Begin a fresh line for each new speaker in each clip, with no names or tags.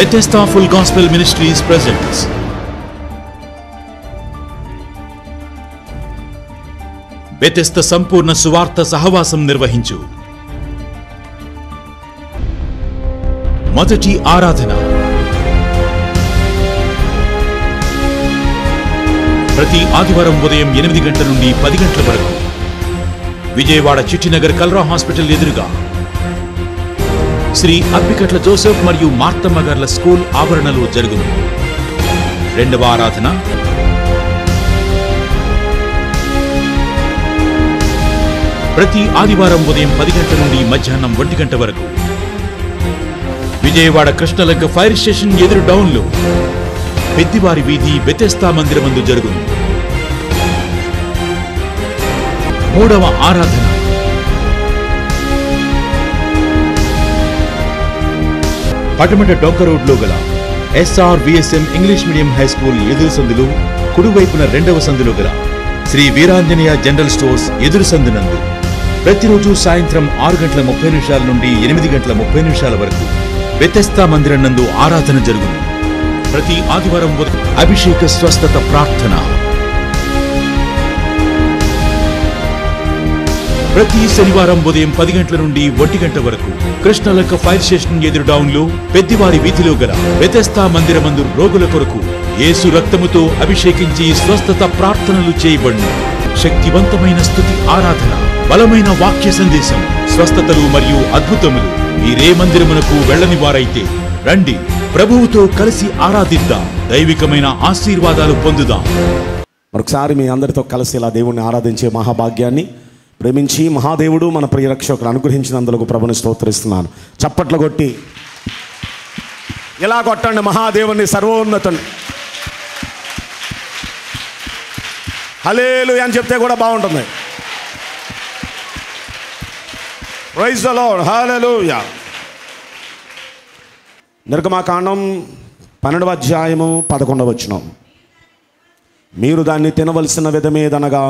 Bethesda Full Gospel Ministries presents Bethesda సంపూర్ణ సువార్త సహవాసం నిర్వహించు మొదటి ఆరాధన ప్రతి ఆదివారం ఉదయం ఎనిమిది గంటల నుండి పది గంటల వరకు విజయవాడ చిట్టినగర్ కల్రా హాస్పిటల్ ఎదురుగా శ్రీ అప్పికట్ల జోసెఫ్ మరియు మార్తమ్మ గార్ల స్కూల్ ఆవరణలో జరుగును రెండవ ఆరాధన ప్రతి ఆదివారం ఉదయం పది గంటల నుండి మధ్యాహ్నం ఒంటి గంట వరకు విజయవాడ కృష్ణలంక ఫైర్ స్టేషన్ ఎదురు డౌన్లో పెద్దివారి వీధి బెతెస్తా మందిరమందు జరుగును మూడవ ఆరాధన పటమట డొంక రోడ్లో గల SR VSM English medium high school ఎదురు సందులు కుడివైపున రెండవ సందులో గల శ్రీ వీరాంజనేయ జనరల్ స్టోర్స్ ఎదురు సందునందు ప్రతిరోజు సాయంత్రం ఆరు గంటల ముప్పై నిమిషాల నుండి ఎనిమిది గంటల ముప్పై నిమిషాల వరకు వ్యతస్థా మందిరం నందు ఆరాధన జరుగును ప్రతి ఆదివారం ఉదయం అభిషేక స్వస్థత ప్రార్థన ప్రతి శనివారం ఉదయం పది గంటల నుండి ఒంటి గంట వరకు కృష్ణలంక ఫైర్ స్టేషన్ ఎదురు డౌన్ లో పెద్దివారి వీధిలో గల వ్యతస్థా మందిరమందు రోగుల కొరకు యేసు రక్తముతో అభిషేకించి స్వస్థత ప్రార్థనలు చేయబడును శక్తివంతమైన స్థుతి ఆరాధన బలమైన వాక్య సందేశం స్వస్థతలు మరియు అద్భుతములు మీరే మందిరమునకు వెళ్ళని వారైతే రండి ప్రభువుతో కలిసి ఆరాధిద్దాం దైవికమైన ఆశీర్వాదాలు పొందుదాం
మరొకసారి మీ అందరితో కలిసి ఇలా దేవుణ్ణి ఆరాధించే మహాభాగ్యాన్ని ప్రేమించి మహాదేవుడు మన ప్రియరక్షకుడు అనుగ్రహించినందులకు ప్రభుని స్తోత్రిస్తున్నాను చప్పట్లు కొట్టి ఇలా కొట్టండి మహాదేవుని సర్వోన్నతుని హలేలు అని చెప్తే కూడా బాగుంటుంది రైజ్ లార్డ్ హల్లెలూయా నిర్గమాకాండం పన్నెండవ అధ్యాయము పదకొండవ వచనం మీరు దాన్ని తినవలసిన విధమేదనగా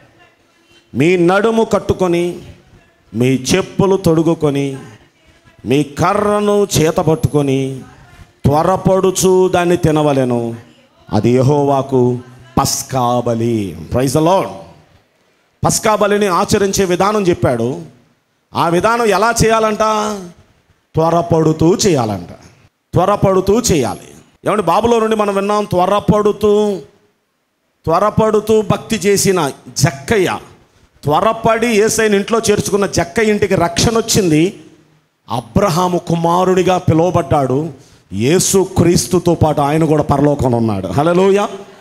మీ నడుము కట్టుకొని మీ చెప్పులు తొడుగుకొని మీ కర్రను చేత పట్టుకొని త్వరపడుచు దాన్ని తినవలెను అది యెహోవాకు పస్కా బలి ప్రైజ్ లార్డ్ పస్కా బలిని ఆచరించే విధానం చెప్పాడు ఆ విధానం ఎలా చేయాలంట త్వరపడుతూ చేయాలంట త్వరపడుతూ చేయాలి ఏమంటే బాబులో నుండి మనం విన్నాం త్వరపడుతూ త్వరపడుతూ భక్తి చేసిన జక్కయ్య త్వరపడి ఏసైని ఇంట్లో చేర్చుకున్న జక్క ఇంటికి రక్షణ వచ్చింది అబ్రహాము కుమారుడిగా పిలువబడ్డాడు యేసు క్రీస్తుతో పాటు ఆయన కూడా పరలోకంలో ఉన్నాడు హలోయ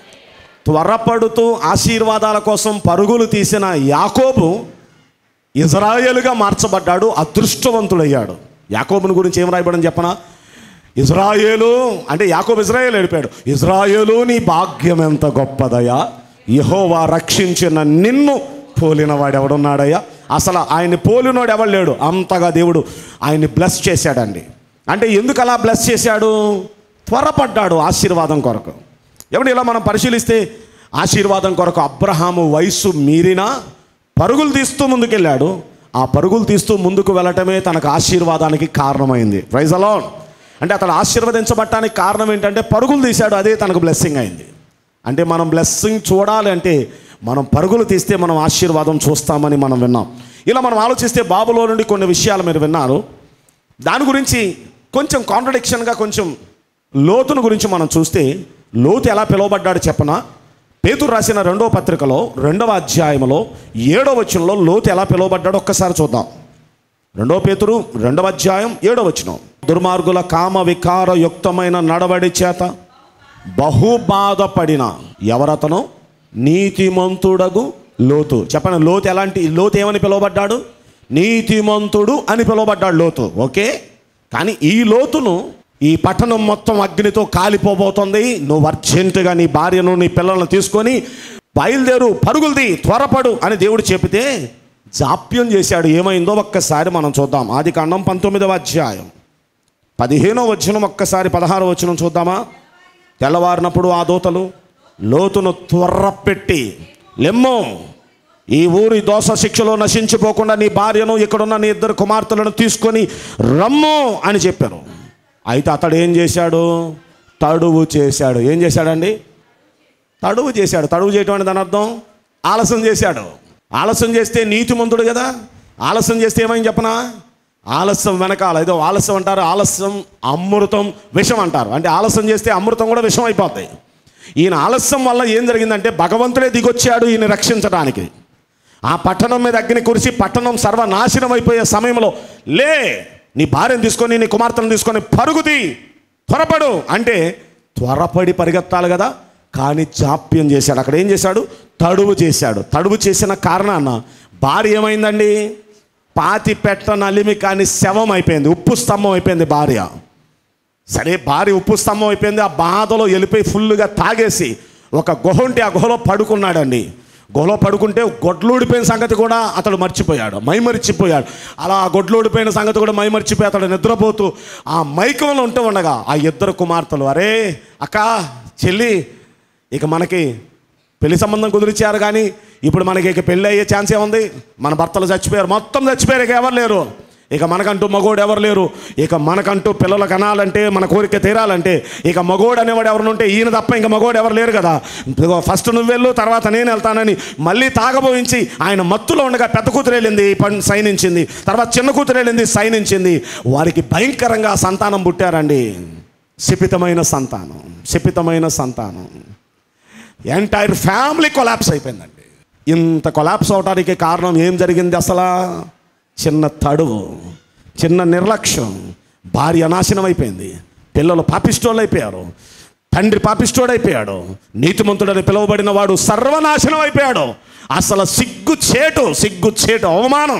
త్వరపడుతూ ఆశీర్వాదాల కోసం పరుగులు తీసిన యాకోబు ఇజ్రాయేలుగా మార్చబడ్డాడు అదృష్టవంతుడయ్యాడు యాకోబుని గురించి ఏం రాయబడని చెప్పనా ఇజ్రాయేలు అంటే యాకోబు ఇజ్రాయేల్ ఏడిపాడు ఇజ్రాయేలు నీ భాగ్యం ఎంత గొప్పదయ్యా యహోవా రక్షించిన నిన్ను పోలిన వాడు ఎవడున్నాడయ్యా అసలు ఆయన్ని పోలినోడు ఎవడు లేడు అంతగా దేవుడు ఆయన్ని బ్లెస్ చేశాడండి అంటే ఎందుకు అలా బ్లెస్ చేశాడు త్వరపడ్డాడు ఆశీర్వాదం కొరకు ఏమంటే ఇలా మనం పరిశీలిస్తే ఆశీర్వాదం కొరకు అబ్రహాము వయసు మీరినా పరుగులు తీస్తూ ముందుకెళ్ళాడు ఆ పరుగులు తీస్తూ ముందుకు వెళ్ళటమే తనకు ఆశీర్వాదానికి కారణమైంది ప్రైజ్ అలాన్ అంటే అతడు ఆశీర్వదించబడటానికి కారణం ఏంటంటే పరుగులు తీశాడు అదే తనకు బ్లెస్సింగ్ అయింది అంటే మనం బ్లెస్సింగ్ చూడాలి అంటే మనం పరుగులు తీస్తే మనం ఆశీర్వాదం చూస్తామని మనం విన్నాం ఇలా మనం ఆలోచిస్తే బాబులో నుండి కొన్ని విషయాలు మీరు విన్నారు దాని గురించి కొంచెం కాంట్రడిక్షన్గా కొంచెం లోతును గురించి మనం చూస్తే లోతు ఎలా పిలువబడ్డాడు చెప్పనా పేతురు రాసిన రెండవ పత్రికలో రెండవ అధ్యాయంలో ఏడవ వచనంలో లోతు ఎలా పిలువబడ్డాడో ఒక్కసారి చూద్దాం రెండవ పేతురు రెండవ అధ్యాయం ఏడవ వచనం దుర్మార్గుల కామ వికార యుక్తమైన నడవడి చేత బహు బాధపడిన ఎవరతను నీతిమంతుడగు లోతు చెప్పండి లోతు ఎలాంటి లోతు ఏమని పిలువబడ్డాడు నీతిమంతుడు అని పిలువబడ్డాడు లోతు ఓకే కానీ ఈ లోతును ఈ పట్టణం మొత్తం అగ్నితో కాలిపోబోతుంది నువ్వు అర్జెంటుగా నీ భార్యను నీ పిల్లలను తీసుకొని బయలుదేరు పరుగులది త్వరపడు అని దేవుడు చెబితే జాప్యం చేశాడు ఏమైందో ఒక్కసారి మనం చూద్దాం ఆది కాండం పంతొమ్మిదవ అధ్యాయం పదిహేనో వచనం ఒక్కసారి పదహారో వచనం చూద్దామా తెల్లవారినప్పుడు ఆ దూతలు లోతును త్వరపెట్టి లెమ్మో ఈ ఊరి దోష శిక్షలో నశించిపోకుండా నీ భార్యను ఇక్కడున్న నీ ఇద్దరు కుమార్తెలను తీసుకొని రమ్ము అని చెప్పారు అయితే అతడు ఏం చేశాడు తడువు చేశాడు ఏం చేశాడండి తడువు చేశాడు తడువు చేయటం అంటే దాని అర్థం ఆలస్యం చేశాడు ఆలస్యం చేస్తే నీతిమంతుడు కదా ఆలస్యం చేస్తే ఏమైంది చెప్పనా ఆలస్యం వెనకాల ఏదో ఆలస్యం అంటారు ఆలస్యం అమృతం విషం అంటారు అంటే ఆలస్యం చేస్తే అమృతం కూడా విషం అయిపోతాయి ఈయన ఆలస్యం వల్ల ఏం జరిగిందంటే భగవంతుడే దిగొచ్చాడు ఈయన రక్షించడానికి ఆ పట్టణం మీద అగ్ని కురిసి పట్టణం సర్వనాశనం అయిపోయే సమయంలో లే నీ భార్యను తీసుకొని నీ కుమార్తెను తీసుకొని పరుగుతి త్వరపడు అంటే త్వరపడి పరిగెత్తాలి కదా కానీ జాప్యం చేశాడు అక్కడ ఏం చేశాడు తడువు చేశాడు తడువు చేసిన కారణాన భార్య ఏమైందండి పాతి పెట్ట నలిమి కానీ శవం అయిపోయింది ఉప్పు స్తంభం అయిపోయింది భార్య సరే భార్య ఉప్పు స్తంభం అయిపోయింది ఆ బాధలో వెళ్ళిపోయి ఫుల్గా తాగేసి ఒక గుహ ఉంటే ఆ గుహలో పడుకున్నాడండి గుహలో పడుకుంటే గొడ్లూడిపోయిన సంగతి కూడా అతడు మర్చిపోయాడు మైమరిచిపోయాడు అలా ఆ గొడ్లూడిపోయిన సంగతి కూడా మైమరిచిపోయి అతడు నిద్రపోతూ ఆ మైకంలో ఉంటూ ఉండగా ఆ ఇద్దరు కుమార్తెలు అరే అక్క చెల్లి ఇక మనకి పెళ్లి సంబంధం కుదిరిచ్చారు కానీ ఇప్పుడు మనకి ఇక పెళ్ళి అయ్యే ఛాన్స్ ఏముంది మన భర్తలు చచ్చిపోయారు మొత్తం చచ్చిపోయారు ఇక ఎవరు లేరు ఇక మనకంటూ మగోడు ఎవరు లేరు ఇక మనకంటూ పిల్లలు కనాలంటే మన కోరిక తీరాలంటే ఇక మగోడు అనేవాడు ఎవరు ఉంటే ఈయన తప్ప ఇంకా మగోడు ఎవరు లేరు కదా ఇదిగో ఫస్ట్ నువ్వు వెళ్ళు తర్వాత నేను వెళ్తానని మళ్ళీ తాగబోయించి ఆయన మత్తులో ఉండగా పెద్ద కూతురు వెళ్ళింది పం సైనించింది తర్వాత చిన్న కూతురు వెళ్ళింది సైనించింది వారికి భయంకరంగా సంతానం పుట్టారండి శపితమైన సంతానం శపితమైన సంతానం ఎంటైర్ ఫ్యామిలీ కొలాప్స్ అయిపోయిందండి ఇంత కొలాప్స్ అవడానికి కారణం ఏం జరిగింది అసలు చిన్న తడువు చిన్న నిర్లక్ష్యం భార్య నాశనం అయిపోయింది పిల్లలు పాపిస్టోళ్ళు అయిపోయారు తండ్రి పాపిస్టోడు అయిపోయాడు నీతిమంతుడని పిలువబడిన వాడు సర్వనాశనం అయిపోయాడు అసలు సిగ్గు చేటు సిగ్గు చేటు అవమానం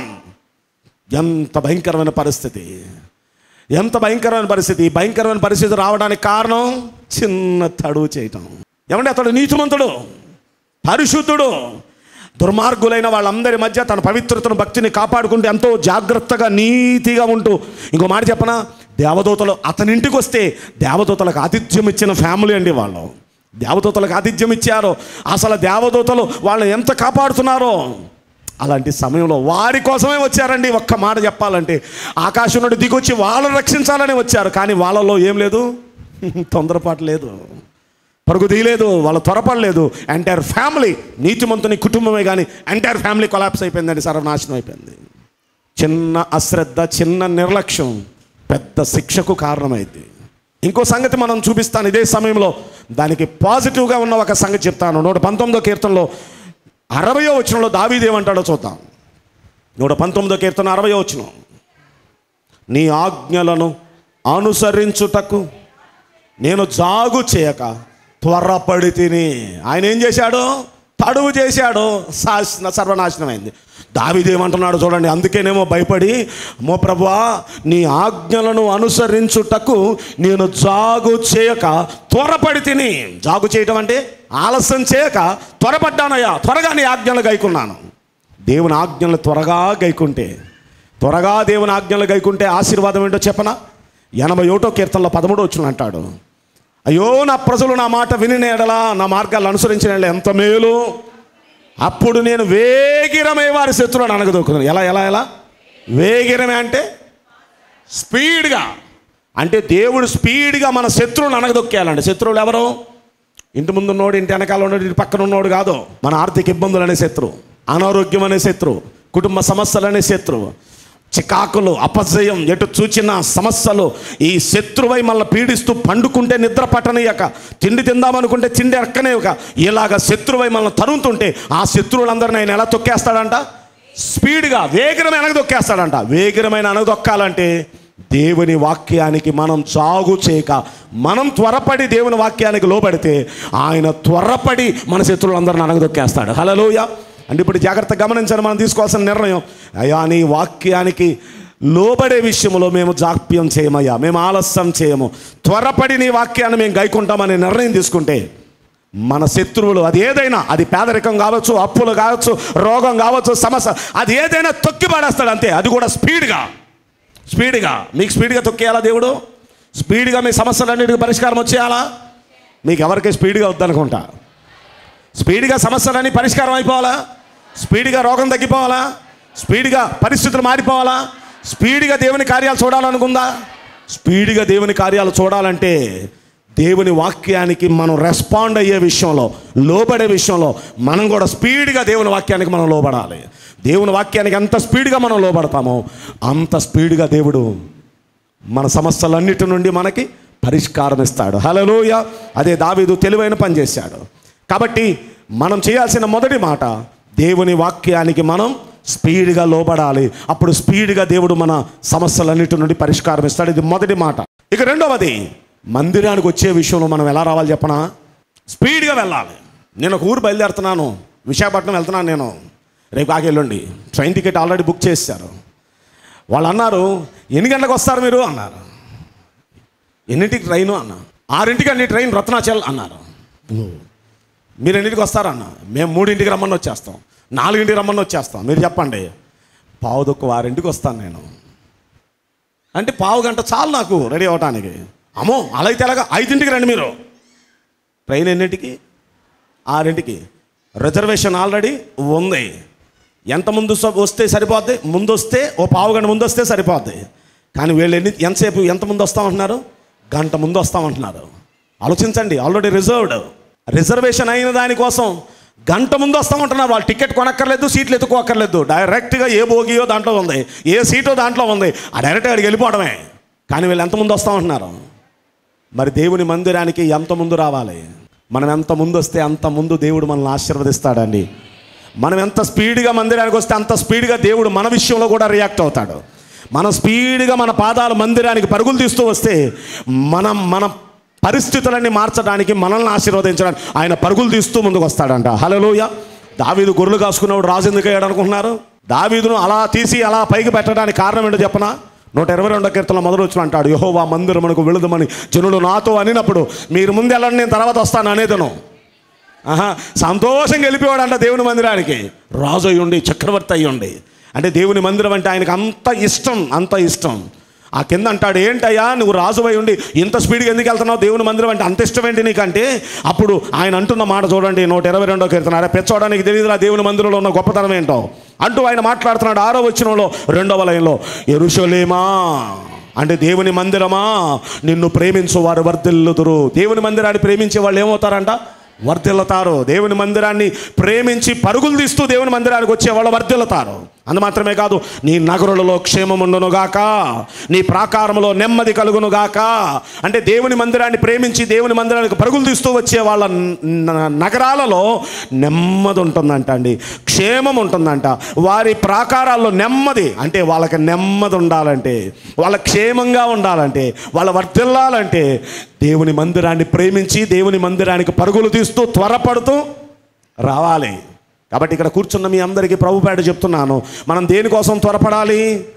ఎంత భయంకరమైన పరిస్థితి ఎంత భయంకరమైన పరిస్థితి ఈ భయంకరమైన పరిస్థితి రావడానికి కారణం చిన్న తడువు చేయటం ఏమంటే అతడు నీతిమంతుడు పరిశుద్ధుడు దుర్మార్గులైన వాళ్ళందరి మధ్య తన పవిత్రతను భక్తిని కాపాడుకుంటూ ఎంతో జాగ్రత్తగా నీతిగా ఉంటూ ఇంకో మాట చెప్పనా దేవదూతలు అతని ఇంటికి వస్తే దేవదూతలకు ఆతిథ్యం ఇచ్చిన ఫ్యామిలీ అండి వాళ్ళు దేవదూతలకు ఆతిథ్యం ఇచ్చారు అసలు దేవదూతలు వాళ్ళని ఎంత కాపాడుతున్నారో అలాంటి సమయంలో వారి కోసమే వచ్చారండి ఒక్క మాట చెప్పాలంటే ఆకాశం నుండి దిగొచ్చి వాళ్ళని రక్షించాలని వచ్చారు కానీ వాళ్ళలో ఏం లేదు తొందరపాటు లేదు పరుగు తీయలేదు వాళ్ళు త్వరపడలేదు ఎంటైర్ ఫ్యామిలీ నీతిమంతుని కుటుంబమే కానీ ఎంటైర్ ఫ్యామిలీ కొలాప్స్ అయిపోయిందండి సర్వనాశనం అయిపోయింది చిన్న అశ్రద్ధ చిన్న నిర్లక్ష్యం పెద్ద శిక్షకు కారణమైంది ఇంకో సంగతి మనం చూపిస్తాను ఇదే సమయంలో దానికి పాజిటివ్గా ఉన్న ఒక సంగతి చెప్తాను నూట పంతొమ్మిదో కీర్తనలో అరవయో వచనంలో దావీదేమంటాడో చూద్దాం నూట పంతొమ్మిదో కీర్తన అరవయో వచనం నీ ఆజ్ఞలను అనుసరించుటకు నేను జాగు చేయక త్వరపడి తిని ఆయన ఏం చేశాడు తడువు చేశాడు శాసన సర్వనాశనమైంది దావిదేమంటున్నాడు చూడండి అందుకేనేమో భయపడి మో ప్రభువా నీ ఆజ్ఞలను అనుసరించుటకు నేను జాగు చేయక త్వరపడి తిని జాగు చేయటం అంటే ఆలస్యం చేయక త్వరపడ్డానయ్యా త్వరగా నీ ఆజ్ఞలు గైకున్నాను దేవుని ఆజ్ఞలు త్వరగా గైకుంటే త్వరగా దేవుని ఆజ్ఞలు గైకుంటే ఆశీర్వాదం ఏంటో చెప్పనా ఎనభై ఒకటో కీర్తనలో పదమూడు వచ్చిన అంటాడు అయ్యో నా ప్రజలు నా మాట విని ఎడలా నా మార్గాలు అనుసరించిన ఎడల ఎంత మేలు అప్పుడు నేను వేగిరమై వారి శత్రువులను అనగదొక్కున్నాను ఎలా ఎలా ఎలా వేగిరమే అంటే స్పీడ్గా అంటే దేవుడు స్పీడ్గా మన శత్రువులను అనగదొక్కేయాలండి శత్రువులు ఎవరు ఇంటి ముందు ఉన్నోడు ఇంటి వెనకాల ఉన్నోడు ఇంటి పక్కన ఉన్నోడు కాదు మన ఆర్థిక ఇబ్బందులు అనే శత్రువు అనారోగ్యం అనే శత్రువు కుటుంబ సమస్యలు అనే శత్రువు చికాకులు అపజయం ఎటు చూచిన సమస్యలు ఈ శత్రువై మనల్ని పీడిస్తూ పండుకుంటే నిద్ర పట్టనియక తిండి తిందామనుకుంటే తిండి ఎక్కనేయక ఇలాగ శత్రువై మనల్ని తరుముతుంటే ఆ శత్రువులందరిని ఆయన ఎలా తొక్కేస్తాడంట స్పీడ్గా వేగరమైన అనగదొక్కేస్తాడంట వేగరమైన అనగదొక్కాలంటే దేవుని వాక్యానికి మనం జాగు చేయక మనం త్వరపడి దేవుని వాక్యానికి లోబడితే ఆయన త్వరపడి మన శత్రువులందరిని అనగదొక్కేస్తాడు హలోయ అంటే ఇప్పుడు జాగ్రత్త గమనించండి మనం తీసుకోవాల్సిన నిర్ణయం అయ్యా నీ వాక్యానికి లోబడే విషయంలో మేము జాప్యం చేయమయ్యా మేము ఆలస్యం చేయము త్వరపడి నీ వాక్యాన్ని మేము గైకుంటామనే నిర్ణయం తీసుకుంటే మన శత్రువులు అది ఏదైనా అది పేదరికం కావచ్చు అప్పులు కావచ్చు రోగం కావచ్చు సమస్య అది ఏదైనా తొక్కి పడేస్తాడు అంతే అది కూడా స్పీడ్గా స్పీడ్గా మీకు స్పీడ్గా తొక్కేయాలా దేవుడు స్పీడ్గా మీ సమస్యలన్నిటికీ పరిష్కారం వచ్చేయాలా మీకు ఎవరికి స్పీడ్గా వద్దనుకుంటా స్పీడ్గా సమస్యలన్నీ పరిష్కారం అయిపోవాలా స్పీడ్గా రోగం తగ్గిపోవాలా స్పీడ్గా పరిస్థితులు మారిపోవాలా స్పీడ్గా దేవుని కార్యాలు చూడాలనుకుందా స్పీడ్గా దేవుని కార్యాలు చూడాలంటే దేవుని వాక్యానికి మనం రెస్పాండ్ అయ్యే విషయంలో లోబడే విషయంలో మనం కూడా స్పీడ్గా దేవుని వాక్యానికి మనం లోబడాలి దేవుని వాక్యానికి ఎంత స్పీడ్గా మనం లోబడతామో అంత స్పీడ్గా దేవుడు మన సమస్యలన్నిటి నుండి మనకి పరిష్కారం ఇస్తాడు హలోయ అదే దావీదు తెలివైన పని చేశాడు కాబట్టి మనం చేయాల్సిన మొదటి మాట దేవుని వాక్యానికి మనం స్పీడ్గా లోబడాలి అప్పుడు స్పీడ్గా దేవుడు మన సమస్యలన్నిటి నుండి పరిష్కారం ఇస్తాడు ఇది మొదటి మాట ఇక రెండవది మందిరానికి వచ్చే విషయంలో మనం ఎలా రావాలి చెప్పనా స్పీడ్గా వెళ్ళాలి నేను ఒక ఊరు బయలుదేరుతున్నాను విశాఖపట్నం వెళ్తున్నాను నేను రేపు ఆకెళ్ళండి ట్రైన్ టికెట్ ఆల్రెడీ బుక్ చేశారు వాళ్ళు అన్నారు ఎన్ని గంటలకు వస్తారు మీరు అన్నారు ఎన్నింటికి ట్రైను అన్న ఆరింటికి అన్ని ట్రైన్ రత్నాచల్ అన్నారు మీరు ఎన్నింటికి వస్తారన్న మేము మూడింటికి రమ్మని వచ్చేస్తాం నాలుగింటికి రమ్మని వచ్చేస్తాం మీరు చెప్పండి పావు దుక్కు వారింటికి వస్తాను నేను అంటే పావు గంట చాలు నాకు రెడీ అవ్వటానికి అమ్మో అలా అయితే ఎలాగా ఐదింటికి రండి మీరు ట్రైన్ ఎన్నింటికి ఆరింటికి రిజర్వేషన్ ఆల్రెడీ ఉంది ఎంత ముందు స- వస్తే సరిపోద్ది ముందు వస్తే ఓ పావు గంట ముందు వస్తే సరిపోద్ది కానీ వీళ్ళు ఎన్ని ఎంతసేపు ఎంత ముందు వస్తామంటున్నారు గంట ముందు వస్తామంటున్నారు ఆలోచించండి ఆల్రెడీ రిజర్వ్డ్ రిజర్వేషన్ అయిన దానికోసం గంట ముందు వస్తామంటున్నారు వాళ్ళు టికెట్ కొనక్కర్లేదు సీట్లు ఎత్తుకోక్కర్లేదు డైరెక్ట్గా ఏ బోగియో దాంట్లో ఉంది ఏ సీటో దాంట్లో ఉంది ఆ డైరెక్ట్గా అక్కడికి వెళ్ళిపోవడమే కానీ వీళ్ళు ఎంత ముందు వస్తామంటున్నారు మరి దేవుని మందిరానికి ఎంత ముందు రావాలి మనం ఎంత ముందు వస్తే అంత ముందు దేవుడు మనల్ని ఆశీర్వదిస్తాడండి మనం ఎంత స్పీడ్గా మందిరానికి వస్తే అంత స్పీడ్గా దేవుడు మన విషయంలో కూడా రియాక్ట్ అవుతాడు మనం స్పీడ్గా మన పాదాలు మందిరానికి పరుగులు తీస్తూ వస్తే మనం మన పరిస్థితులన్నీ మార్చడానికి మనల్ని ఆశీర్వదించడానికి ఆయన పరుగులు తీస్తూ ముందుకు వస్తాడంట హలోయ దావీదు గొర్రెలు కాసుకున్నప్పుడు రాజు ఎందుకు అయ్యాడు అనుకుంటున్నారు దావీదును అలా తీసి అలా పైకి పెట్టడానికి కారణం ఏంటో చెప్పనా నూట ఇరవై రెండో కీర్తన మొదలు వచ్చిన అంటాడు యహోవా మందిరమునకు వెళుదమని జనులు నాతో అనినప్పుడు మీరు ముందు వెళ్ళండి నేను తర్వాత వస్తాను అనేదను ఆహా సంతోషంగా వెళ్ళిపోయాడంట దేవుని మందిరానికి రాజు అయి ఉండి చక్రవర్తి అయి ఉండి అంటే దేవుని మందిరం అంటే ఆయనకు అంత ఇష్టం అంత ఇష్టం ఆ కింద అంటాడు ఏంటయ్యా నువ్వు రాజువై ఉండి ఇంత స్పీడ్గా ఎందుకు వెళ్తున్నావు దేవుని మందిరం అంటే అంత ఇష్టం ఏంటి నీకంటే అప్పుడు ఆయన అంటున్న మాట చూడండి నూట ఇరవై రెండో కీర్తన అరే పెచ్చోడానికి తెలియదురా దేవుని మందిరంలో ఉన్న గొప్పతనం ఏంటో అంటూ ఆయన మాట్లాడుతున్నాడు ఆరో వచ్చినంలో రెండవ లయంలో ఎరుషలేమా అంటే దేవుని మందిరమా నిన్ను ప్రేమించు వారు వర్ధిల్లుదురు దేవుని మందిరాన్ని ప్రేమించే వాళ్ళు ఏమవుతారంట వర్ధిల్లుతారు దేవుని మందిరాన్ని ప్రేమించి పరుగులు తీస్తూ దేవుని మందిరానికి వచ్చే వాళ్ళు వర్ధిల్లుతారు అందు మాత్రమే కాదు నీ నగరులలో క్షేమముండును గాక నీ ప్రాకారములో నెమ్మది కలుగును గాక అంటే దేవుని మందిరాన్ని ప్రేమించి దేవుని మందిరానికి పరుగులు తీస్తూ వచ్చే వాళ్ళ న- నగరాలలో నెమ్మది ఉంటుందంట అండి క్షేమం ఉంటుందంట వారి ప్రాకారాల్లో నెమ్మది అంటే వాళ్ళకి నెమ్మది ఉండాలంటే వాళ్ళ క్షేమంగా ఉండాలంటే వాళ్ళ వర్తిల్లాలంటే దేవుని మందిరాన్ని ప్రేమించి దేవుని మందిరానికి పరుగులు తీస్తూ త్వరపడుతూ రావాలి కాబట్టి ఇక్కడ కూర్చున్న మీ అందరికీ ప్రభుపేట చెప్తున్నాను మనం దేనికోసం త్వరపడాలి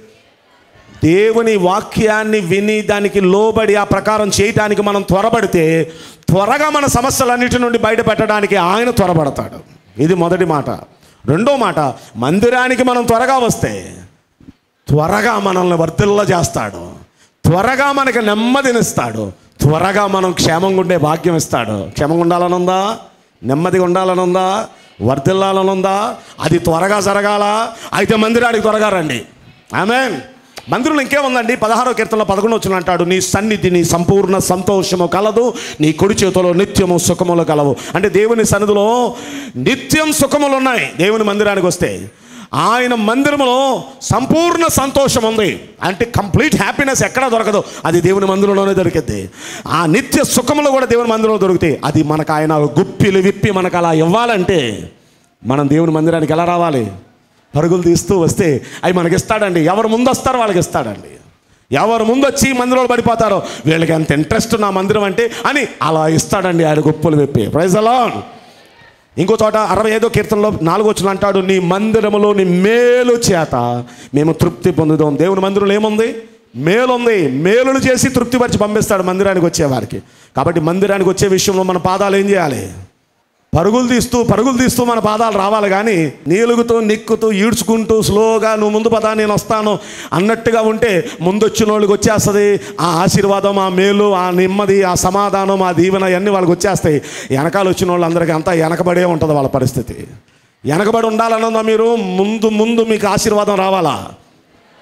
దేవుని వాక్యాన్ని విని దానికి లోబడి ఆ ప్రకారం చేయటానికి మనం త్వరపడితే త్వరగా మన సమస్యలన్నిటి నుండి బయటపెట్టడానికి ఆయన త్వరపడతాడు ఇది మొదటి మాట రెండో మాట మందిరానికి మనం త్వరగా వస్తే త్వరగా మనల్ని వర్తిల్ల చేస్తాడు త్వరగా మనకి నెమ్మదినిస్తాడు త్వరగా మనం క్షేమంగా ఉండే భాగ్యం ఇస్తాడు క్షేమంగా ఉండాలనుందా నెమ్మదిగా ఉండాలనుందా వర్తిల్లాలనుందా అది త్వరగా జరగాల అయితే మందిరానికి త్వరగా రండి ఆమె మందిరంలో ఇంకేముందండి పదహారో కీర్తనలో పదకొండు వచ్చిన అంటాడు నీ సన్నిధి నీ సంపూర్ణ సంతోషము కలదు నీ కుడి చేతిలో నిత్యము సుఖములు కలవు అంటే దేవుని సన్నిధిలో నిత్యం సుఖములు ఉన్నాయి దేవుని మందిరానికి వస్తే ఆయన మందిరంలో సంపూర్ణ సంతోషం ఉంది అంటే కంప్లీట్ హ్యాపీనెస్ ఎక్కడ దొరకదు అది దేవుని మందిరంలోనే దొరికిద్ది ఆ నిత్య సుఖములు కూడా దేవుని మందిరంలో దొరుకుతాయి అది మనకు ఆయన గుప్పిలు విప్పి మనకు అలా ఇవ్వాలంటే మనం దేవుని మందిరానికి ఎలా రావాలి పరుగులు తీస్తూ వస్తే అవి మనకి ఇస్తాడండి ఎవరు ముందు వస్తారో వాళ్ళకి ఇస్తాడండి ఎవరు ముందు వచ్చి మందిరంలో పడిపోతారో వీళ్ళకి ఎంత ఇంట్రెస్ట్ నా మందిరం అంటే అని అలా ఇస్తాడండి ఆయన గుప్పులు విప్పి ప్రైజ్ అలా ఇంకో చోట అరవై ఐదో కీర్తనలో నాలుగో వచ్చిన అంటాడు నీ మందిరములో నీ మేలు చేత మేము తృప్తి పొందుదాం దేవుని మందిరంలో ఏముంది మేలుంది మేలులు చేసి తృప్తిపరిచి పంపిస్తాడు మందిరానికి వచ్చేవారికి కాబట్టి మందిరానికి వచ్చే విషయంలో మన పాదాలు ఏం చేయాలి పరుగులు తీస్తూ పరుగులు తీస్తూ మన పాదాలు రావాలి కానీ నీలుగుతూ నిక్కుతూ ఈడ్చుకుంటూ స్లోగా నువ్వు ముందు పదా నేను వస్తాను అన్నట్టుగా ఉంటే ముందొచ్చిన వాళ్ళకి వచ్చేస్తుంది ఆ ఆశీర్వాదం ఆ మేలు ఆ నెమ్మది ఆ సమాధానం ఆ దీవెన అన్నీ వాళ్ళకి వచ్చేస్తాయి వెనకాల వచ్చిన వాళ్ళందరికీ అంతా వెనకబడే ఉంటుంది వాళ్ళ పరిస్థితి వెనకబడి ఉండాలన్నదా మీరు ముందు ముందు మీకు ఆశీర్వాదం రావాలా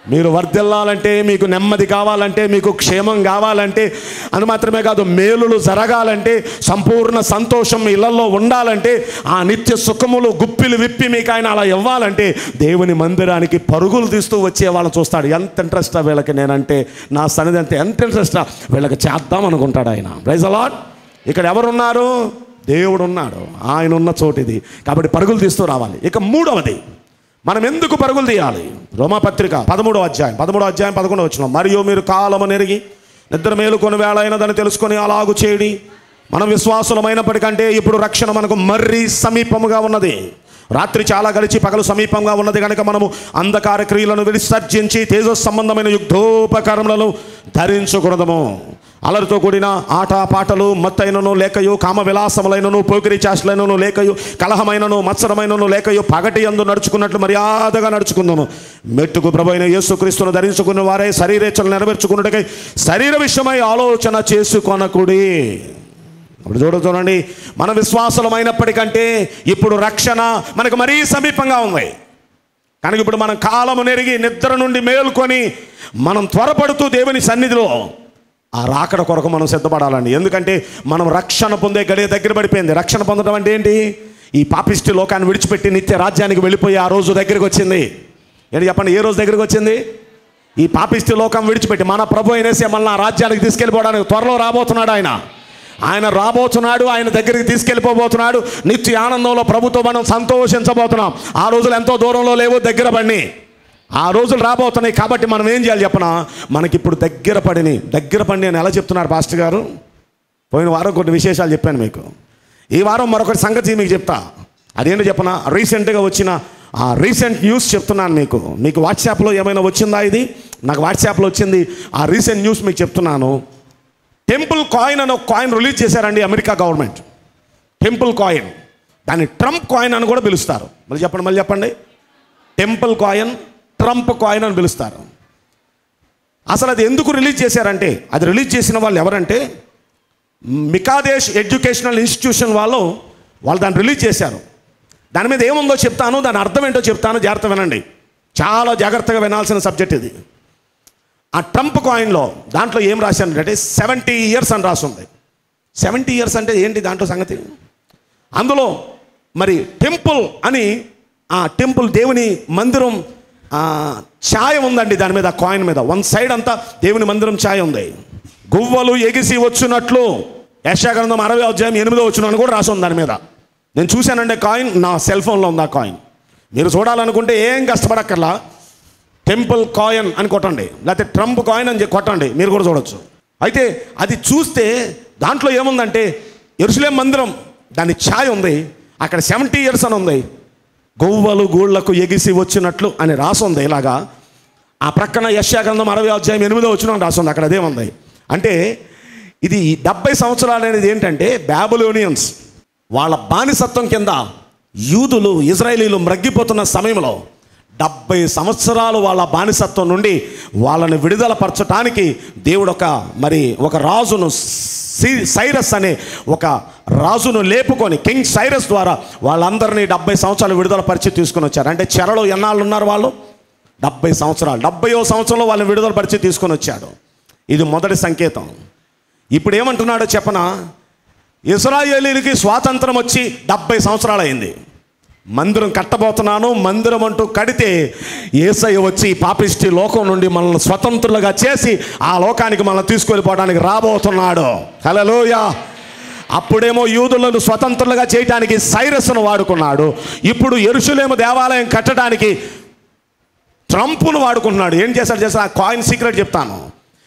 మీరు వర్ధిల్లాలంటే మీకు నెమ్మది కావాలంటే మీకు క్షేమం కావాలంటే అని మాత్రమే కాదు మేలులు జరగాలంటే సంపూర్ణ సంతోషం మీ ఇళ్లలో ఉండాలంటే ఆ నిత్య సుఖములు గుప్పిలు విప్పి మీకు ఆయన అలా ఇవ్వాలంటే దేవుని మందిరానికి పరుగులు తీస్తూ వచ్చే వాళ్ళని చూస్తాడు ఎంత ఇంట్రెస్టా వీళ్ళకి నేనంటే నా సన్నిధి అంతే ఎంత ఇంట్రెస్టా వీళ్ళకి చేద్దాం అనుకుంటాడు ఆయన ప్రైజ్ అలాట్ ఇక్కడ ఎవరున్నారు దేవుడు ఉన్నాడు ఆయన ఉన్న చోటిది కాబట్టి పరుగులు తీస్తూ రావాలి ఇక మూడవది మనం ఎందుకు పరుగులు తీయాలి రోమాపత్రిక పదమూడో అధ్యాయం పదమూడో అధ్యాయం పదకొండో వచ్చిన మరియు మీరు కాలము నెరిగి నిద్ర మేలుకొని వేళ అయినదని తెలుసుకొని అలాగు చేయడి మనం విశ్వాసులమైనప్పటికంటే ఇప్పుడు రక్షణ మనకు మర్రి సమీపముగా ఉన్నది రాత్రి చాలా గడిచి పగలు సమీపంగా ఉన్నది కనుక మనము అంధకార క్రియలను విసర్జించి తేజస్ సంబంధమైన యుద్ధోపకరణలను ధరించకూడదము అలరితో కూడిన ఆట పాటలు మత్తైనను లేకయు కామ విలాసములైనను పోకిరి చాష్లైనను లేకయు కలహమైనను మత్సరమైనను లేకయు పగటి అందు నడుచుకున్నట్లు మర్యాదగా నడుచుకుందాము మెట్టుకు ప్రభు అయిన యేసుక్రీస్తును ధరించుకున్న వారే శరీరేచ్ఛలు నెరవేర్చుకున్నట్టుకై శరీర విషయమై ఆలోచన చేసుకొనకుడి ఇప్పుడు చూడ చూడండి మన విశ్వాసమైనప్పటికంటే ఇప్పుడు రక్షణ మనకు మరీ సమీపంగా ఉంది కనుక ఇప్పుడు మనం కాలము నెరిగి నిద్ర నుండి మేల్కొని మనం త్వరపడుతూ దేవుని సన్నిధిలో ఆ రాకడ కొరకు మనం సిద్ధపడాలండి ఎందుకంటే మనం రక్షణ పొందే గడియ దగ్గర పడిపోయింది రక్షణ పొందడం అంటే ఏంటి ఈ పాపిష్టి లోకాన్ని విడిచిపెట్టి నిత్య రాజ్యానికి వెళ్ళిపోయి ఆ రోజు దగ్గరికి వచ్చింది ఏంటి చెప్పండి ఏ రోజు దగ్గరికి వచ్చింది ఈ పాపిష్టి లోకం విడిచిపెట్టి మన ప్రభు అయినేసి మనల్ని ఆ రాజ్యానికి తీసుకెళ్ళిపోవడానికి త్వరలో రాబోతున్నాడు ఆయన ఆయన రాబోతున్నాడు ఆయన దగ్గరికి తీసుకెళ్ళిపోబోతున్నాడు నిత్య ఆనందంలో ప్రభుతో మనం సంతోషించబోతున్నాం ఆ రోజులు ఎంతో దూరంలో లేవు దగ్గర పడిని ఆ రోజులు రాబోతున్నాయి కాబట్టి మనం ఏం చేయాలి చెప్పనా మనకిప్పుడు దగ్గర పడిని దగ్గర పడిని అని ఎలా చెప్తున్నారు పాస్టర్ గారు పోయిన వారం కొన్ని విశేషాలు చెప్పాను మీకు ఈ వారం మరొకటి సంగతి మీకు చెప్తా అదేంటో చెప్పనా రీసెంట్గా వచ్చిన ఆ రీసెంట్ న్యూస్ చెప్తున్నాను మీకు మీకు వాట్సాప్లో ఏమైనా వచ్చిందా ఇది నాకు వాట్సాప్లో వచ్చింది ఆ రీసెంట్ న్యూస్ మీకు చెప్తున్నాను టెంపుల్ కాయిన్ అని ఒక కాయిన్ రిలీజ్ చేశారండి అమెరికా గవర్నమెంట్ టెంపుల్ కాయిన్ దాన్ని ట్రంప్ కాయిన్ అని కూడా పిలుస్తారు మళ్ళీ చెప్పండి మళ్ళీ చెప్పండి టెంపుల్ కాయిన్ ట్రంప్ కాయిన్ అని పిలుస్తారు అసలు అది ఎందుకు రిలీజ్ చేశారంటే అది రిలీజ్ చేసిన వాళ్ళు ఎవరంటే మికాదేశ్ ఎడ్యుకేషనల్ ఇన్స్టిట్యూషన్ వాళ్ళు వాళ్ళు దాన్ని రిలీజ్ చేశారు దాని మీద ఏముందో చెప్తాను దాని అర్థం ఏంటో చెప్తాను జాగ్రత్త వినండి చాలా జాగ్రత్తగా వినాల్సిన సబ్జెక్ట్ ఇది ఆ ట్రంప్ కాయిన్లో దాంట్లో ఏం రాశానంటే సెవెంటీ ఇయర్స్ అని రాస్తుంది సెవెంటీ ఇయర్స్ అంటే ఏంటి దాంట్లో సంగతి అందులో మరి టెంపుల్ అని ఆ టెంపుల్ దేవుని మందిరం ఆ, ఛాయ ఉందండి దాని మీద కాయిన్ మీద వన్ సైడ్ అంతా దేవుని మందిరం ఛాయ ఉంది గువ్వలు ఎగిసి వచ్చినట్లు యశాగ్రంథం అరవై అధ్యాయం ఎనిమిదో వచ్చిన అని కూడా రాసి ఉంది దాని మీద నేను చూశానంటే కాయిన్ నా సెల్ ఫోన్లో ఉంది ఆ కాయిన్ మీరు చూడాలనుకుంటే ఏం కష్టపడక్కర్లా టెంపుల్ కాయిన్ అని కొట్టండి లేకపోతే ట్రంప్ కాయిన్ అని చెప్పి కొట్టండి మీరు కూడా చూడొచ్చు అయితే అది చూస్తే దాంట్లో ఏముందంటే ఎరుసలేం మందిరం దాని ఛాయ్ ఉంది అక్కడ సెవెంటీ ఇయర్స్ అని ఉంది గొవ్వలు గూళ్ళకు ఎగిసి వచ్చినట్లు అని రాసుంది ఇలాగా ఆ ప్రక్కన యశాగ్రంథం అరవై అధ్యాయం ఎనిమిదో వచ్చిన రాసుంది అక్కడ అదే ఉంది అంటే ఇది డెబ్బై సంవత్సరాలు అనేది ఏంటంటే బ్యాబులోనియన్స్ వాళ్ళ బానిసత్వం కింద యూదులు ఇజ్రాయేలీలు మ్రగ్గిపోతున్న సమయంలో డెబ్బై సంవత్సరాలు వాళ్ళ బానిసత్వం నుండి వాళ్ళని విడుదల పరచటానికి దేవుడు ఒక మరి ఒక రాజును సి- సైరస్ అనే ఒక రాజును లేపుకొని కింగ్ సైరస్ ద్వారా వాళ్ళందరినీ డెబ్బై సంవత్సరాలు విడుదల పరిచి తీసుకొని వచ్చారు అంటే చెరలో ఎన్నాళ్ళు ఉన్నారు వాళ్ళు డెబ్బై సంవత్సరాలు డెబ్బయో సంవత్సరంలో వాళ్ళని విడుదల పరిచి తీసుకొని వచ్చాడు ఇది మొదటి సంకేతం ఇప్పుడు ఏమంటున్నాడో చెప్పనా ఇస్రాయేలీలకి స్వాతంత్రం వచ్చి డెబ్బై సంవత్సరాలు అయింది మందిరం కట్టబోతున్నాను మందిరం అంటూ కడితే ఏసయ్య వచ్చి ఈ పాపిష్టి లోకం నుండి మనల్ని స్వతంత్రులుగా చేసి ఆ లోకానికి మనల్ని తీసుకెళ్ళిపోవడానికి రాబోతున్నాడు హలోయ అప్పుడేమో యూదులను స్వతంత్రులుగా చేయడానికి సైరస్ను వాడుకున్నాడు ఇప్పుడు ఎరుషులేము దేవాలయం కట్టడానికి ట్రంప్ను వాడుకుంటున్నాడు ఏం చేశాడు చేశాడు ఆ కాయిన్ సీక్రెట్ చెప్తాను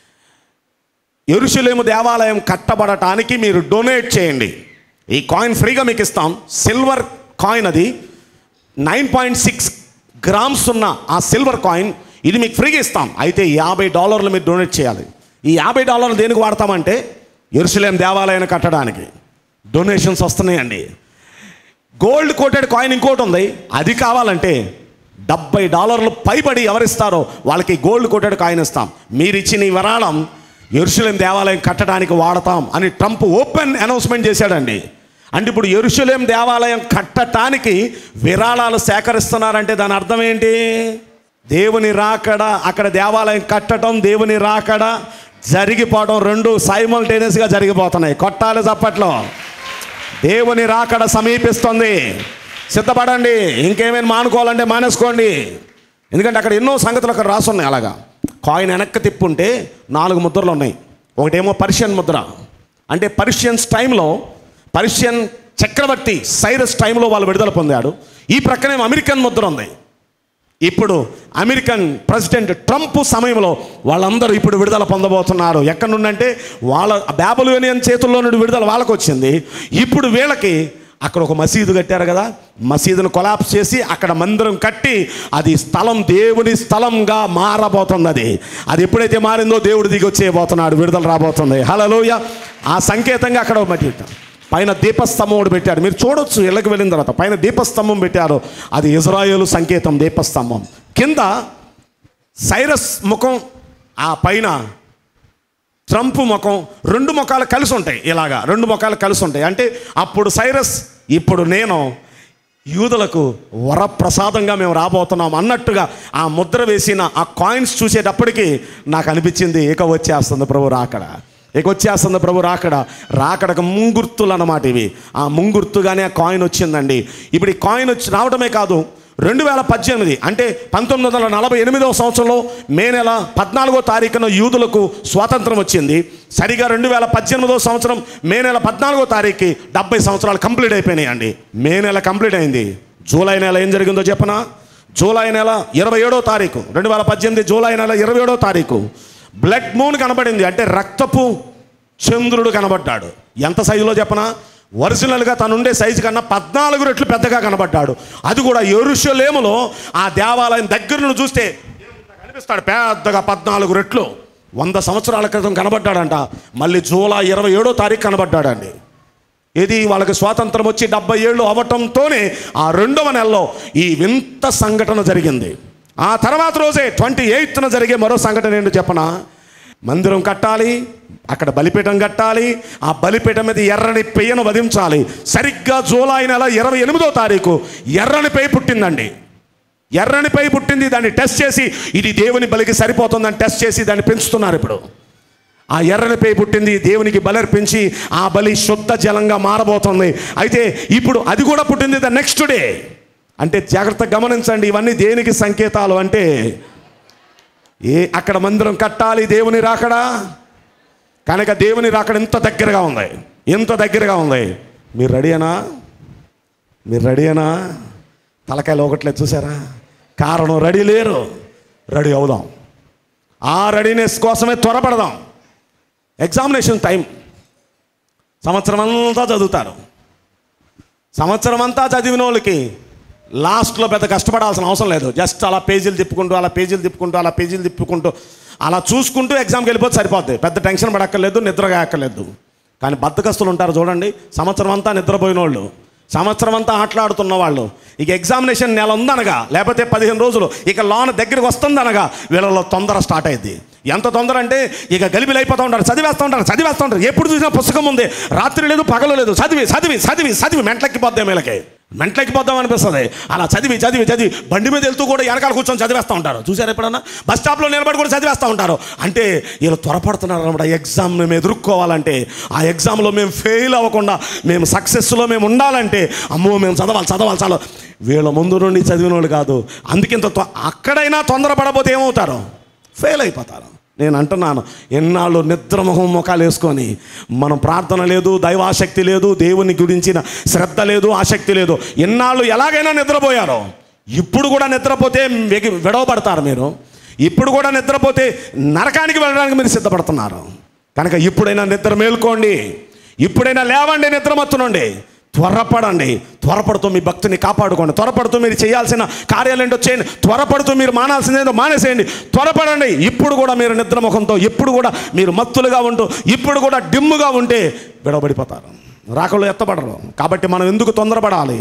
ఎరుషులేము దేవాలయం కట్టబడటానికి మీరు డొనేట్ చేయండి ఈ కాయిన్ ఫ్రీగా మీకు ఇస్తాం సిల్వర్ కాయిన్ అది నైన్ పాయింట్ సిక్స్ గ్రామ్స్ ఉన్న ఆ సిల్వర్ కాయిన్ ఇది మీకు ఫ్రీగా ఇస్తాం అయితే యాభై డాలర్లు మీరు డొనేట్ చేయాలి ఈ యాభై డాలర్లు దేనికి వాడతామంటే ఎరుసలేం దేవాలయాన్ని కట్టడానికి డొనేషన్స్ వస్తున్నాయండి గోల్డ్ కోటెడ్ కాయిన్ ఇంకోటి ఉంది అది కావాలంటే డెబ్బై డాలర్లు పైబడి ఎవరిస్తారో వాళ్ళకి గోల్డ్ కోటెడ్ కాయిన్ ఇస్తాం మీరు ఇచ్చిన ఈ విరాళం ఎరుసలేం దేవాలయం కట్టడానికి వాడతాం అని ట్రంప్ ఓపెన్ అనౌన్స్మెంట్ చేశాడండి అంటే ఇప్పుడు ఎరుసలేం దేవాలయం కట్టడానికి విరాళాలు సేకరిస్తున్నారంటే దాని అర్థం ఏంటి దేవుని రాకడ అక్కడ దేవాలయం కట్టడం దేవుని రాకడ జరిగిపోవడం రెండు సైమల్టేనియస్గా జరిగిపోతున్నాయి కొట్టాలి చప్పట్లో దేవుని రాకడ సమీపిస్తుంది సిద్ధపడండి ఇంకేమైనా మానుకోవాలంటే మానేసుకోండి ఎందుకంటే అక్కడ ఎన్నో సంగతులు అక్కడ రాసున్నాయి అలాగా కాయిన్ వెనక్కి తిప్పుంటే నాలుగు ముద్రలు ఉన్నాయి ఒకటేమో పర్షియన్ ముద్ర అంటే పర్షియన్స్ టైంలో పర్షియన్ చక్రవర్తి సైరస్ టైంలో వాళ్ళు విడుదల పొందాడు ఈ ప్రక్కనేమో అమెరికన్ ముద్ర ఉంది ఇప్పుడు అమెరికన్ ప్రెసిడెంట్ ట్రంప్ సమయంలో వాళ్ళందరూ ఇప్పుడు విడుదల పొందబోతున్నారు ఎక్కడి నుండి అంటే వాళ్ళ బ్యాబులోనియన్ చేతుల్లో నుండి విడుదల వాళ్ళకు వచ్చింది ఇప్పుడు వీళ్ళకి అక్కడ ఒక మసీదు కట్టారు కదా మసీదును కొలాప్స్ చేసి అక్కడ మందిరం కట్టి అది స్థలం దేవుని స్థలంగా మారబోతుంది అది అది ఎప్పుడైతే మారిందో దేవుడు దిగి వచ్చేయబోతున్నాడు విడుదల రాబోతుంది హలోయ ఆ సంకేతంగా అక్కడ ఒక మట్టి పైన దీపస్తంభం ఒకటి పెట్టాడు మీరు చూడొచ్చు ఇళ్ళకి వెళ్ళిన తర్వాత పైన దీపస్తంభం పెట్టారు అది ఇజ్రాయేలు సంకేతం దీపస్తంభం కింద సైరస్ ముఖం ఆ పైన ట్రంప్ ముఖం రెండు ముఖాలు కలిసి ఉంటాయి ఇలాగా రెండు ముఖాలు కలిసి ఉంటాయి అంటే అప్పుడు సైరస్ ఇప్పుడు నేను యూదులకు వరప్రసాదంగా మేము రాబోతున్నాం అన్నట్టుగా ఆ ముద్ర వేసిన ఆ కాయిన్స్ చూసేటప్పటికి నాకు అనిపించింది ఇక వచ్చేస్తుంది ప్రభు రాకడ ఇక వచ్చేస్తుంది ప్రభు రాకడ రాకడకు ముంగుర్తులు అన్నమాట ఇవి ఆ ముంగుర్తుగానే ఆ కాయిన్ వచ్చిందండి ఇప్పుడు ఈ కాయిన్ వచ్చి రావడమే కాదు రెండు వేల పద్దెనిమిది అంటే పంతొమ్మిది వందల నలభై ఎనిమిదవ సంవత్సరంలో మే నెల పద్నాలుగో తారీఖున యూదులకు స్వాతంత్రం వచ్చింది సరిగా రెండు వేల పద్దెనిమిదవ సంవత్సరం మే నెల పద్నాలుగో తారీఖుకి డెబ్బై సంవత్సరాలు కంప్లీట్ అయిపోయినాయి అండి మే నెల కంప్లీట్ అయింది జూలై నెల ఏం జరిగిందో చెప్పనా జూలై నెల ఇరవై ఏడో తారీఖు రెండు వేల పద్దెనిమిది జూలై నెల ఇరవై ఏడో తారీఖు బ్లడ్ మూన్ కనబడింది అంటే రక్తపు చంద్రుడు కనబడ్డాడు ఎంత సైజులో చెప్పనా ఒరిజినల్గా తను ఉండే సైజు కన్నా పద్నాలుగు రెట్లు పెద్దగా కనబడ్డాడు అది కూడా ఎరుషలేములో ఆ దేవాలయం దగ్గర నుండి చూస్తే కనిపిస్తాడు పెద్దగా పద్నాలుగు రెట్లు వంద సంవత్సరాల క్రితం కనబడ్డాడంట మళ్ళీ జూలై ఇరవై ఏడో తారీఖు కనబడ్డాడండి ఇది వాళ్ళకి స్వాతంత్రం వచ్చి డెబ్బై ఏళ్ళు అవ్వటంతోనే ఆ రెండవ నెలలో ఈ వింత సంఘటన జరిగింది ఆ తర్వాత రోజే ట్వంటీ ఎయిత్న జరిగే మరో సంఘటన ఏంటో చెప్పనా మందిరం కట్టాలి అక్కడ బలిపీఠం కట్టాలి ఆ బలిపీఠం మీద ఎర్రని పెయ్యను వధించాలి సరిగ్గా జూలై నెల ఇరవై ఎనిమిదో తారీఖు ఎర్రని పెయ్య పుట్టిందండి ఎర్రని పెయ్య పుట్టింది దాన్ని టెస్ట్ చేసి ఇది దేవుని బలికి సరిపోతుందని టెస్ట్ చేసి దాన్ని పెంచుతున్నారు ఇప్పుడు ఆ ఎర్రని పేయి పుట్టింది దేవునికి బలర్పించి ఆ బలి శుద్ధ జలంగా మారబోతుంది అయితే ఇప్పుడు అది కూడా పుట్టింది ద నెక్స్ట్ డే అంటే జాగ్రత్తగా గమనించండి ఇవన్నీ దేనికి సంకేతాలు అంటే ఏ అక్కడ మందిరం కట్టాలి దేవుని రాకడా కనుక దేవుని రాకడ ఇంత దగ్గరగా ఉంది ఇంత దగ్గరగా ఉంది మీరు రెడీనా మీరు రెడీనా తలకాయలు ఒకట్లేదు చూసారా కారణం రెడీ లేరు రెడీ అవుదాం ఆ రెడీనెస్ కోసమే త్వరపడదాం ఎగ్జామినేషన్ టైం సంవత్సరం అంతా చదువుతారు సంవత్సరం అంతా చదివిన వాళ్ళకి లాస్ట్లో పెద్ద కష్టపడాల్సిన అవసరం లేదు జస్ట్ అలా పేజీలు తిప్పుకుంటూ అలా పేజీలు తిప్పుకుంటూ అలా పేజీలు తిప్పుకుంటూ అలా చూసుకుంటూ ఎగ్జామ్కి వెళ్ళిపోతే సరిపోద్ది పెద్ద టెన్షన్ పడక్కర్లేదు నిద్రగా అక్కర్లేదు కానీ బద్దకస్తులు ఉంటారు చూడండి సంవత్సరం అంతా నిద్రపోయిన వాళ్ళు సంవత్సరం అంతా ఆటలాడుతున్న వాళ్ళు ఇక ఎగ్జామినేషన్ నెల ఉందనగా లేకపోతే పదిహేను రోజులు ఇక లోన్ దగ్గరికి వస్తుందనగా వీళ్ళలో తొందర స్టార్ట్ అయింది ఎంత తొందర అంటే ఇక గలిబిలు అయిపోతూ ఉంటారు చదివేస్తూ ఉంటారు చదివేస్తూ ఉంటారు ఎప్పుడు చూసినా పుస్తకం ఉంది రాత్రి లేదు పగలు లేదు చదివి చదివి చదివి చదివి మెంట్లెక్కిపోద్దాం వీళ్ళకి మెంట్లెక్కిపోద్దాం అనిపిస్తుంది అలా చదివి చదివి చదివి బండి మీద వెళ్తూ కూడా వెనకాల కూర్చొని చదివేస్తూ ఉంటారు చూసారు ఎప్పుడన్నా బస్ స్టాప్లో నిలబడి కూడా చదివేస్తూ ఉంటారు అంటే వీళ్ళు త్వరపడుతున్నారు అనమాట ఎగ్జామ్ మేము ఎదుర్కోవాలంటే ఆ ఎగ్జామ్లో మేము ఫెయిల్ అవ్వకుండా మేము సక్సెస్లో మేము ఉండాలంటే అమ్మో మేము చదవాలి చదవాలి చాలా వీళ్ళ ముందు నుండి చదివిన వాళ్ళు కాదు అందుకింత త్వ- అక్కడైనా తొందరపడపోతే ఏమవుతారు ఫెయిల్ అయిపోతారు నేను అంటున్నాను ఎన్నాళ్ళు నిద్రమొహం ముఖాలు వేసుకొని మనం ప్రార్థన లేదు దైవాసక్తి లేదు దేవుని గురించిన శ్రద్ధ లేదు ఆసక్తి లేదు ఎన్నాళ్ళు ఎలాగైనా నిద్రపోయారో ఇప్పుడు కూడా నిద్రపోతే వెగి- విడవబడతారు మీరు ఇప్పుడు కూడా నిద్రపోతే నరకానికి వెళ్ళడానికి మీరు సిద్ధపడుతున్నారు కనుక ఇప్పుడైనా నిద్ర మేల్కోండి ఇప్పుడైనా లేవండి నిద్రమత్తు నుండి త్వరపడండి త్వరపడుతూ మీ భక్తిని కాపాడుకోండి త్వరపడుతూ మీరు చేయాల్సిన కార్యాలు ఏంటో చేయండి త్వరపడుతూ మీరు మానాల్సిందేంటో మానేసేయండి త్వరపడండి ఇప్పుడు కూడా మీరు నిద్రముఖంతో ఇప్పుడు కూడా మీరు మత్తులుగా ఉంటూ ఇప్పుడు కూడా డిమ్ముగా ఉంటే విడవబడిపోతారు రాకలు ఎత్తబడరు కాబట్టి మనం ఎందుకు తొందరపడాలి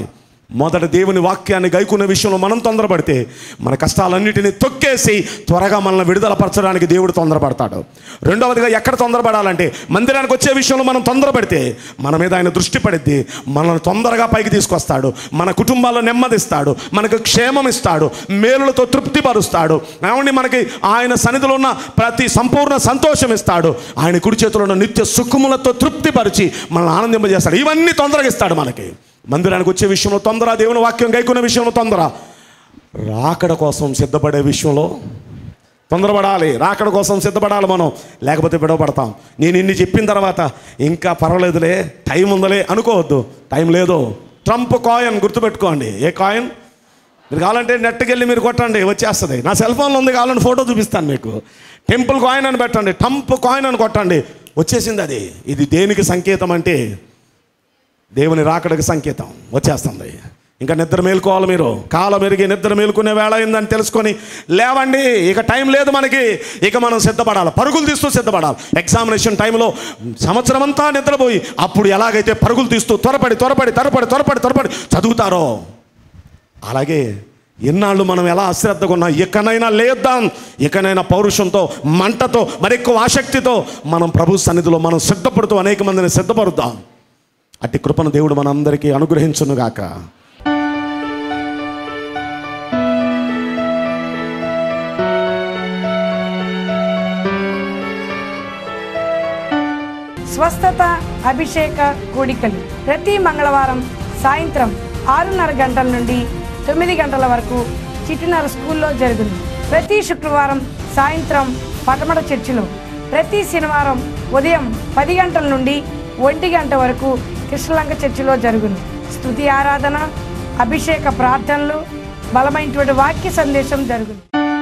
మొదట దేవుని వాక్యాన్ని గైకునే విషయంలో మనం తొందరపడితే మన కష్టాలన్నిటిని తొక్కేసి త్వరగా మనల్ని విడుదల పరచడానికి దేవుడు తొందరపడతాడు రెండవదిగా ఎక్కడ తొందరపడాలంటే మందిరానికి వచ్చే విషయంలో మనం తొందరపడితే మన మీద ఆయన దృష్టి పడిద్ది మనల్ని తొందరగా పైకి తీసుకొస్తాడు మన కుటుంబాల్లో నెమ్మదిస్తాడు మనకు క్షేమం ఇస్తాడు మేలులతో తృప్తిపరుస్తాడు ఏమండి మనకి ఆయన సన్నిధిలో ఉన్న ప్రతి సంపూర్ణ సంతోషం ఇస్తాడు ఆయన కుడి చేతిలో ఉన్న నిత్య సుఖములతో తృప్తిపరిచి మనల్ని ఆనందింపజేస్తాడు ఇవన్నీ తొందరగా ఇస్తాడు మనకి మందిరానికి వచ్చే విషయంలో తొందర దేవుని వాక్యం గైకునే విషయంలో తొందర రాకడ కోసం సిద్ధపడే విషయంలో తొందరపడాలి రాకడ కోసం సిద్ధపడాలి మనం లేకపోతే విడవపడతాం నేను ఇన్ని చెప్పిన తర్వాత ఇంకా పర్వాలేదులే టైం ఉందలే అనుకోవద్దు టైం లేదు ట్రంప్ కాయిన్ గుర్తుపెట్టుకోండి ఏ కాయిన్ మీరు కావాలంటే నెట్కి వెళ్ళి మీరు కొట్టండి వచ్చేస్తుంది నా సెల్ ఫోన్లో ఉంది కావాలంటే ఫోటో చూపిస్తాను మీకు టెంపుల్ కాయిన్ అని పెట్టండి టంప్ కాయిన్ అని కొట్టండి వచ్చేసింది అది ఇది దేనికి సంకేతం అంటే దేవుని రాకడకి సంకేతం వచ్చేస్తుంది ఇంకా నిద్ర మేలుకోవాలి మీరు కాలం మెరిగి నిద్ర మేలుకునే వేళ అయిందని తెలుసుకొని లేవండి ఇక టైం లేదు మనకి ఇక మనం సిద్ధపడాలి పరుగులు తీస్తూ సిద్ధపడాలి ఎగ్జామినేషన్ టైంలో సంవత్సరం అంతా నిద్రపోయి అప్పుడు ఎలాగైతే పరుగులు తీస్తూ త్వరపడి త్వరపడి త్వరపడి త్వరపడి త్వరపడి చదువుతారో అలాగే ఎన్నాళ్ళు మనం ఎలా అశ్రద్ధగా ఉన్నా ఇకనైనా లేద్దాం ఇకనైనా పౌరుషంతో మంటతో మరెక్కువ ఆసక్తితో మనం ప్రభు సన్నిధిలో మనం సిద్ధపడుతూ అనేక మందిని సిద్ధపరుద్దాం అట్టి కృపను దేవుడు మనందరికీ అనుగ్రహించునుగాక
స్వస్థత అభిషేక కూడికలు ప్రతి మంగళవారం సాయంత్రం ఆరున్నర గంటల నుండి తొమ్మిది గంటల వరకు చిట్టినర స్కూల్లో జరుగును ప్రతి శుక్రవారం సాయంత్రం పటమట చర్చిలో ప్రతి శనివారం ఉదయం పది గంటల నుండి ఒంటి గంట వరకు కృష్ణలంక చర్చిలో జరుగును స్తుతి ఆరాధన అభిషేక ప్రార్థనలు బలమైనటువంటి వాక్య సందేశం జరుగును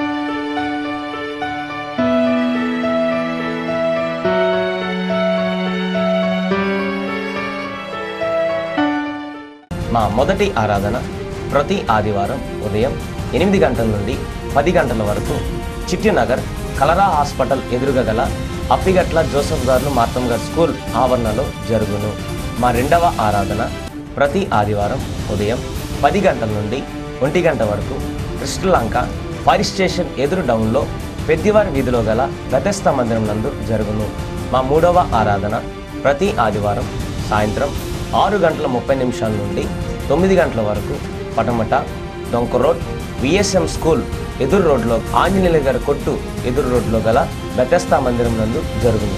మా మొదటి ఆరాధన ప్రతి ఆదివారం ఉదయం ఎనిమిది గంటల నుండి పది గంటల వరకు చిట్టినగర్ కలరా హాస్పిటల్ ఎదురుగా గల అప్పిగట్ల జోసఫ్ గారు మార్తం గారు స్కూల్ ఆవరణలో జరుగును మా రెండవ ఆరాధన ప్రతి ఆదివారం ఉదయం పది గంటల నుండి ఒంటి గంట వరకు కృష్ణలంక ఫైర్ స్టేషన్ ఎదురు డౌన్లో పెద్దివారి వీధిలో గల గతస్థ మందిరం నందు జరుగును మా మూడవ ఆరాధన ప్రతి ఆదివారం సాయంత్రం ఆరు గంటల ముప్పై నిమిషాల నుండి తొమ్మిది గంటల వరకు పటమట డొంక రోడ్ విఎస్ఎం స్కూల్ ఎదురు రోడ్లో ఆంజనేయుల గారి కొట్టు ఎదురు రోడ్లో గల బెతస్తా మందిరం నందు జరుగును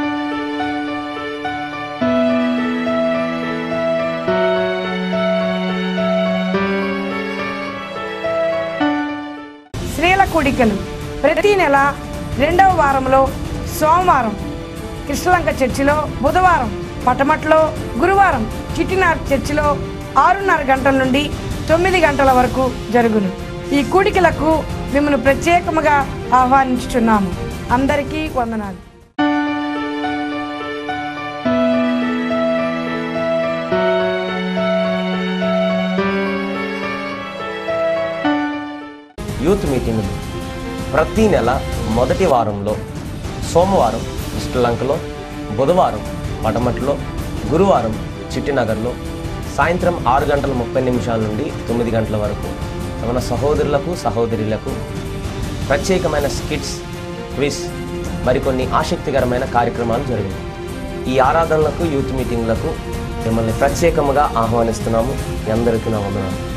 స్త్రీల కూడికలు ప్రతి నెల రెండవ వారంలో సోమవారం కృష్ణలంక చర్చిలో బుధవారం పటమట్లో గురువారం చిట్టినార్ చర్చిలో ఆరున్నర గంటల నుండి తొమ్మిది గంటల వరకు జరుగును ఈ కూడికలకు మిమ్మల్ని ప్రత్యేకముగా ఆహ్వానించుచున్నాము అందరికీ వందనాలు
యూత్ మీటింగులు ప్రతి నెల మొదటి వారంలో సోమవారం శ్రీలంకలో బుధవారం పటమట్లో గురువారం చిట్టినగర్లో సాయంత్రం ఆరు గంటల ముప్పై నిమిషాల నుండి తొమ్మిది గంటల వరకు మన సహోదరులకు సహోదరులకు ప్రత్యేకమైన స్కిట్స్ క్విజ్ మరికొన్ని ఆసక్తికరమైన కార్యక్రమాలు జరిగాయి ఈ ఆరాధనలకు యూత్ మీటింగ్లకు మిమ్మల్ని ప్రత్యేకముగా ఆహ్వానిస్తున్నాము మీ అందరికీ నా వందనాలు